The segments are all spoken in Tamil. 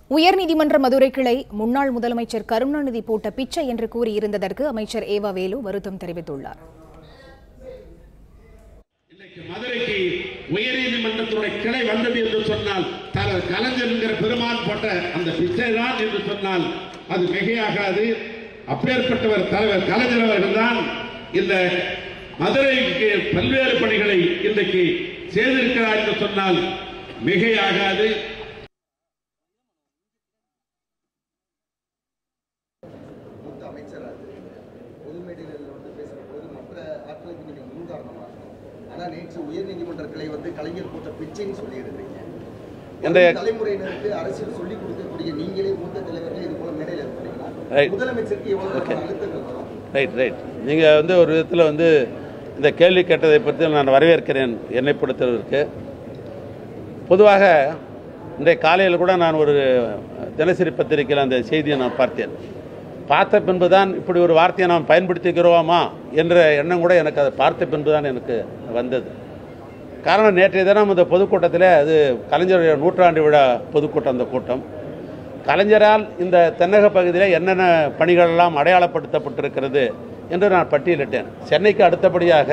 உயர்நீதிமன்ற மதுரை கிளை முன்னாள் முதலமைச்சர் கருணாநிதி போட்ட பிச்சை என்று கூறியிருந்ததற்கு அமைச்சர் ஏவா வேலு வருத்தம் தெரிவித்துள்ளார் இன்னைக்கு மதுரைக்கு உயர்நீதிமன்றத்துடைய கிளை வந்தது என்று சொன்னால் தலைவர் கலைஞர் என்கிற பெருமான் போட்ட அந்த பிச்சை தான் என்று சொன்னால் அது மிகையாகாது அப்பேற்பட்டவர் தலைவர் கலைஞர் அவர்கள் தான் இந்த மதுரைக்கு பல்வேறு பணிகளை இன்றைக்கு செய்திருக்கிறார் என்று சொன்னால் மிகையாகாது மூத்த அமைச்சராக பொது மேடைகளில் வந்து பேசுகிற போது மற்ற ஆட்களுக்கு நீங்கள் முன்காரணமாக ஆனால் நேற்று உயர்நீதிமன்ற கிளை வந்து கலைஞர் போட்ட பிச்சைன்னு சொல்லியிருந்தீங்க இன்றைய தலைமுறையினருக்கு அரசியல் சொல்லிக் கொடுக்கக்கூடிய நீங்களே மூத்த தலைவர்கள் இது போல மேடையில் Right. இருப்பீங்களா முதலமைச்சருக்கு எவ்வளவு அழுத்தங்கள் வரும் ரைட் ரைட் நீங்கள் வந்து ஒரு விதத்தில் வந்து இந்த கேள்வி கேட்டதை பற்றி நான் வரவேற்கிறேன் என்னை பொறுத்தவருக்கு பொதுவாக இன்றைய காலையில் கூட நான் ஒரு தினசரி பத்திரிகையில் அந்த செய்தியை நான் பார்த்தேன் பார்த்த பின்பு தான் இப்படி ஒரு வார்த்தையை நாம் பயன்படுத்திக்கிறோமா என்ற எண்ணம் கூட எனக்கு அதை பார்த்த பின்பு தான் எனக்கு வந்தது காரணம் நேற்றைய தினம் இந்த பொதுக்கூட்டத்தில் அது கலைஞருடைய நூற்றாண்டு விழா பொதுக்கூட்டம் அந்த கூட்டம் கலைஞரால் இந்த தென்னக பகுதியில் என்னென்ன பணிகளெல்லாம் அடையாளப்படுத்தப்பட்டிருக்கிறது என்று நான் பட்டியலிட்டேன் சென்னைக்கு அடுத்தபடியாக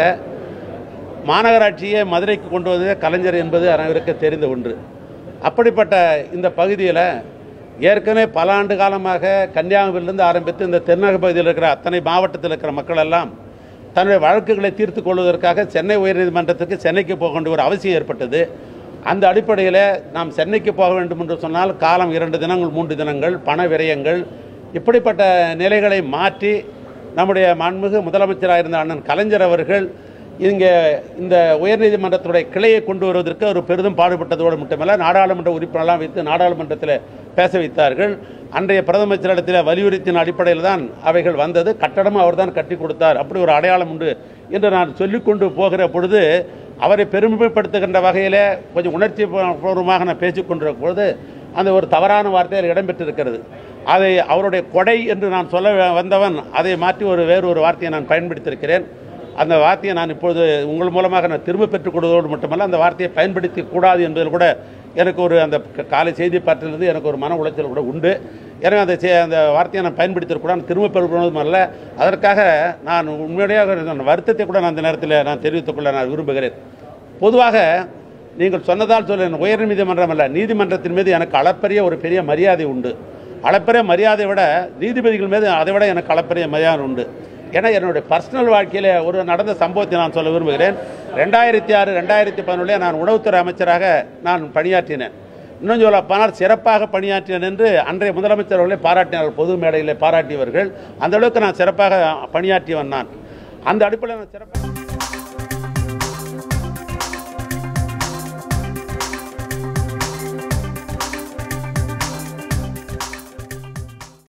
மாநகராட்சியை மதுரைக்கு கொண்டு வந்ததே கலைஞர் என்பது அனைவருக்கு தெரிந்த ஒன்று அப்படிப்பட்ட இந்த பகுதியில் ஏற்கனவே பல ஆண்டு காலமாக கன்னியாகுமரியிலிருந்து ஆரம்பித்து இந்த தென்னக பகுதியில் இருக்கிற அத்தனை மாவட்டத்தில் இருக்கிற மக்கள் எல்லாம் தன்னுடைய வழக்குகளை தீர்த்து கொள்வதற்காக சென்னை உயர்நீதிமன்றத்துக்கு சென்னைக்கு போக வேண்டிய ஒரு அவசியம் ஏற்பட்டது அந்த அடிப்படையில் நாம் சென்னைக்கு போக வேண்டும் என்று சொன்னால் காலம் இரண்டு தினங்கள் மூன்று தினங்கள் பண விரயங்கள் இப்படிப்பட்ட நிலைகளை மாற்றி நம்முடைய மாண்புமிகு முதலமைச்சராக இருந்த அண்ணன் கலைஞர் அவர்கள் இங்கே இந்த உயர்நீதிமன்றத்துடைய கிளையை கொண்டு வருவதற்கு ஒரு பெரிதும் பாடுபட்டதோடு மட்டுமல்ல நாடாளுமன்ற உறுப்பினரெல்லாம் வைத்து நாடாளுமன்றத்தில் பேச வைத்தார்கள் அன்றைய பிரதமரிடத்தில் வலியுறுத்தின அடிப்படையில் தான் அவைகள் வந்தது கட்டடமும் அவர்தான் கட்டி கொடுத்தார் அப்படி ஒரு அடையாளம் உண்டு என்று நான் சொல்லிக்கொண்டு போகிற பொழுது அவரை பெருமைப்படுத்துகின்ற வகையில் கொஞ்சம் உணர்ச்சி பூர்வமாக நான் பேசிக்கொண்டிருக்கிற பொழுது அந்த ஒரு தவறான வார்த்தையில் இடம்பெற்றிருக்கிறது அதை அவருடைய கொடை என்று நான் சொல்ல வந்தவன் அதை மாற்றி ஒரு வேறு ஒரு வார்த்தையை நான் பயன்படுத்தியிருக்கிறேன் அந்த வார்த்தையை நான் இப்பொழுது உங்கள் மூலமாக நான் திரும்ப பெற்றுக் கொடுவதோடு மட்டுமல்ல அந்த வார்த்தையை பயன்படுத்தி கூடாது என்பதில் கூட எனக்கு ஒரு அந்த க- காலை செய்தி பார்த்திலிருந்து எனக்கு ஒரு மன உளைச்சல் கூட உண்டு எனவே அந்த செ- அந்த வார்த்தையை நான் பயன்படுத்தியிருக்கூடாது நான் திரும்ப பெறுவதும் அல்ல அதற்காக நான் உண்மையுடைய நான் வருத்தத்தை கூட நான் அந்த நேரத்தில் நான் தெரிவித்துக் கொள்ள நான் விரும்புகிறேன் பொதுவாக நீங்கள் சொன்னதால் சொல்ல உயர் நீதிமன்றம் அல்ல நீதிமன்றத்தின் மீது எனக்கு அளப்பரிய ஒரு பெரிய மரியாதை உண்டு அளப்பரிய மரியாதை விட நீதிபதிகள் மீது அதை விட எனக்கு அளப்பரிய மரியாதை உண்டு ஏன்னா என்னுடைய பர்சனல் வாழ்க்கையில் ஒரு நடந்த சம்பவத்தை நான் சொல்ல விரும்புகிறேன் ரெண்டாயிரத்தி ஆறு ரெண்டாயிரத்தி பதினொன்றில் நான் உணவுத்துறை அமைச்சராக நான் பணியாற்றினேன் இன்னும் சொல்ல போனால் சிறப்பாக பணியாற்றினேன் என்று அன்றைய முதலமைச்சர் அவர்களே பாராட்டினார்கள் பொது மேடையில் பாராட்டியவர்கள் அந்த அளவுக்கு நான் சிறப்பாக பணியாற்றியவன் நான் அந்த அடிப்படையில் நான் சிறப்பாக